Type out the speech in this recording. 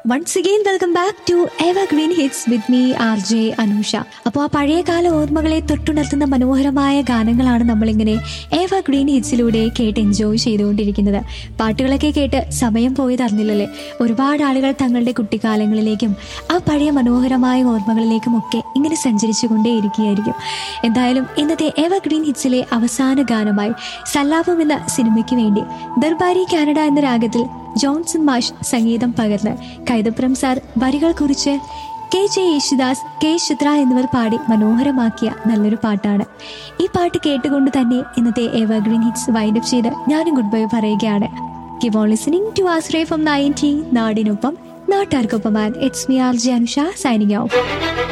once again welcome back to ever green hits with me R J Anusha അപ്പോൾ ആ പഴയകാല ഓർമ്മകളെ തൊട്ടുണർത്തുന്ന മനോഹരമായ ഗാനങ്ങളാണ് നമ്മളിങ്ങനെ എവർ ഗ്രീൻ ഹിറ്റ്സിലൂടെ കേട്ട് എൻജോയ് ചെയ്തുകൊണ്ടിരിക്കുന്നത് പാട്ടുകളൊക്കെ കേട്ട് സമയം പോയത് അറിഞ്ഞില്ലല്ലേ ഒരുപാട് ആളുകൾ തങ്ങളുടെ കുട്ടിക്കാലങ്ങളിലേക്കും ആ പഴയ മനോഹരമായ ഓർമ്മകളിലേക്കും ഒക്കെ ഇങ്ങനെ സഞ്ചരിച്ചു കൊണ്ടേയിരിക്കുകയായിരിക്കും എന്തായാലും ഇന്നത്തെ എവർ ഗ്രീൻ ഹിറ്റ്സിലെ അവസാന ഗാനമായി സല്ലാപം എന്ന സിനിമയ്ക്ക് വേണ്ടി ദർബാരി കാനഡ എന്ന രാഗത്തിൽ ജോൺസൺ മാഷ് സംഗീതം പകർന്ന് കൈതപ്രം സാർ വരികൾ കുറിച്ച് K J Yesudas K Chithra എന്നിവർ പാടി മനോഹരമാക്കിയ നല്ലൊരു പാട്ടാണ് ഈ പാട്ട് കേട്ടുകൊണ്ട് തന്നെ ഇന്നത്തെ എവർഗ്രീൻ ഹിറ്റ്സ് വൈൻഡപ്പ് ചെയ്ത് ഞാനും ഗുഡ് ബൈ പറയുകയാണ് keep on listening to Ashraya from ninety നാടിനൊപ്പം നാട്ടുകാർക്കൊപ്പം it's me R J Anusha signing out